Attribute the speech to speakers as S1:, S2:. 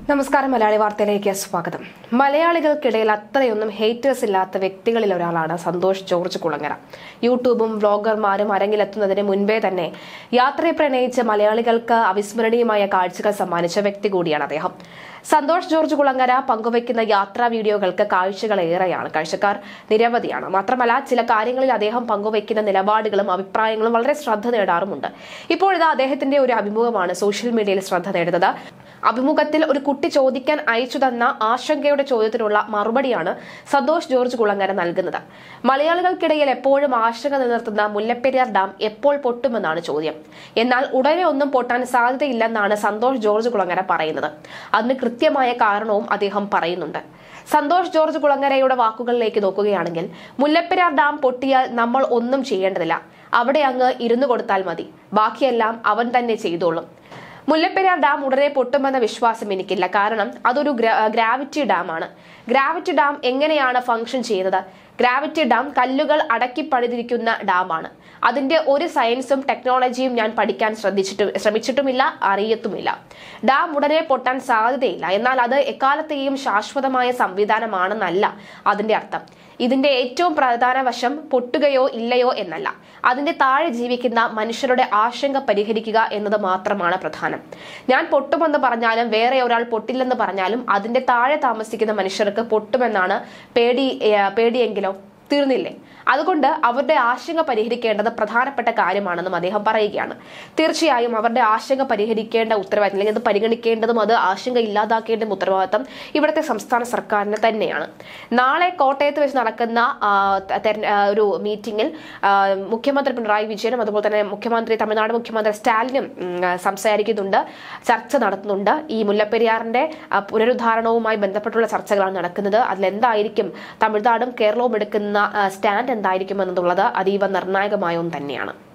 S1: നമസ്കാരം മലയാളി വാർത്തയിലേക്ക് സ്വാഗതം മലയാളികൾക്കിടയിൽ അത്രയൊന്നും ഹേറ്റേഴ്സ് ഇല്ലാത്ത വ്യക്തികളിൽ ഒരാളാണ് സന്തോഷ് ജോർജ് കുളങ്ങര യൂട്യൂബും വ്ളോഗർമാരും അരങ്ങിലെത്തുന്നതിന് മുൻപേ തന്നെ യാത്രയെ പ്രണയിച്ച് മലയാളികൾക്ക് അവിസ്മരണീയമായ കാഴ്ചകൾ സമ്മാനിച്ച വ്യക്തി കൂടിയാണ് അദ്ദേഹം സന്തോഷ് ജോർജ് കുളങ്ങര പങ്കുവയ്ക്കുന്ന യാത്രാ വീഡിയോകൾക്ക് കാഴ്ചകൾ ഏറെയാണ് കാഴ്ചക്കാർ നിരവധിയാണ് മാത്രമല്ല ചില കാര്യങ്ങളിൽ അദ്ദേഹം പങ്കുവയ്ക്കുന്ന നിലപാടുകളും അഭിപ്രായങ്ങളും വളരെ ശ്രദ്ധ നേടാറുമുണ്ട് ഇപ്പോഴിതാ അദ്ദേഹത്തിന്റെ ഒരു അഭിമുഖമാണ് സോഷ്യൽ മീഡിയയിൽ ശ്രദ്ധ നേടുന്നത് അഭിമുഖത്തിൽ ഒരു കുട്ടി ചോദിക്കാൻ അയച്ചു തന്ന ആശങ്കയുടെ ചോദ്യത്തിനുള്ള മറുപടിയാണ് സന്തോഷ് ജോർജ് കുളങ്ങര നൽകുന്നത് മലയാളികൾക്കിടയിൽ എപ്പോഴും ആശങ്ക നിലനിർത്തുന്ന മുല്ലപ്പെരിയാർ ഡാം എപ്പോൾ പൊട്ടുമെന്നാണ് ചോദ്യം എന്നാൽ ഉടനെ ഒന്നും പൊട്ടാൻ സാധ്യതയില്ലെന്നാണ് സന്തോഷ് ജോർജ് കുളങ്ങര പറയുന്നത് അതിന് കൃത്യമായ കാരണവും അദ്ദേഹം പറയുന്നുണ്ട് സന്തോഷ് ജോർജ് കുളങ്ങരയുടെ വാക്കുകളിലേക്ക് നോക്കുകയാണെങ്കിൽ മുല്ലപ്പെരിയാർ ഡാം പൊട്ടിയാൽ നമ്മൾ ഒന്നും ചെയ്യേണ്ടതില്ല അവിടെ അങ്ങ് ഇരുന്നു കൊടുത്താൽ മതി ബാക്കിയെല്ലാം അവൻ തന്നെ ചെയ്തോളും മുല്ലപ്പെരിയാർ ഡാം ഉടനെ പൊട്ടുമെന്ന വിശ്വാസം എനിക്കില്ല കാരണം അതൊരു ഗ്രാ- ഗ്രാവിറ്റി ഡാം ആണ് ഗ്രാവിറ്റി ഡാം എങ്ങനെയാണ് ഫംഗ്ഷൻ ചെയ്യുന്നത് ഗ്രാവിറ്റി ഡാം കല്ലുകൾ അടക്കി പണിതിരിക്കുന്ന ഡാമാണ് അതിന്റെ ഒരു സയൻസും ടെക്നോളജിയും ഞാൻ പഠിക്കാൻ ശ്രദ്ധിച്ചിട്ടും ശ്രമിച്ചിട്ടുമില്ല അറിയത്തുമില്ല ഡാം ഉടനെ പൊട്ടാൻ സാധ്യതയില്ല എന്നാൽ അത് എക്കാലത്തെയും ശാശ്വതമായ സംവിധാനമാണെന്നല്ല അതിന്റെ അർത്ഥം ഇതിന്റെ ഏറ്റവും പ്രധാന വശം പൊട്ടുകയോ ഇല്ലയോ എന്നല്ല അതിന്റെ താഴെ ജീവിക്കുന്ന മനുഷ്യരുടെ ആശങ്ക പരിഹരിക്കുക എന്നത് മാത്രമാണ് പ്രധാനം ഞാൻ പൊട്ടുമെന്ന് പറഞ്ഞാലും വേറെ ഒരാൾ പൊട്ടില്ലെന്ന് പറഞ്ഞാലും അതിന്റെ താഴെ താമസിക്കുന്ന മനുഷ്യർക്ക് പൊട്ടുമെന്നാണ് പേടി ഏഹ്, പേടിയെങ്കിലോ തീർന്നില്ലേ അതുകൊണ്ട് അവരുടെ ആശങ്ക പരിഹരിക്കേണ്ടത് പ്രധാനപ്പെട്ട കാര്യമാണെന്നും അദ്ദേഹം പറയുകയാണ് തീർച്ചയായും അവരുടെ ആശങ്ക പരിഹരിക്കേണ്ട ഉത്തരവാദിത്തം അല്ലെങ്കിൽ അത് പരിഗണിക്കേണ്ടതും അത് ആശങ്ക ഇല്ലാതാക്കേണ്ട ഉത്തരവാദിത്തം ഇവിടുത്തെ സംസ്ഥാന സർക്കാരിന് തന്നെയാണ് നാളെ കോട്ടയത്ത് വെച്ച് നടക്കുന്ന ആ, തെര- ആ, ഒരു മീറ്റിംഗിൽ ആ, മുഖ്യമന്ത്രി പിണറായി വിജയനും അതുപോലെ തന്നെ മുഖ്യമന്ത്രി തമിഴ്നാട് മുഖ്യമന്ത്രി സ്റ്റാലിനും ഉം, ആ, സംസാരിക്കുന്നുണ്ട് ചർച്ച നടത്തുന്നുണ്ട് ഈ മുല്ലപ്പെരിയാറിന്റെ ആ, പുനരുദ്ധാരണവുമായി ബന്ധപ്പെട്ടുള്ള ചർച്ചകളാണ് നടക്കുന്നത് അതിലെന്തായിരിക്കും തമിഴ്നാടും കേരളവും എടുക്കുന്ന ആ, സ്റ്റാൻഡ് എന്തായിരിക്കും എന്നുള്ളത് അതീവ നിർണായകമായ ഒന്ന് തന്നെയാണ്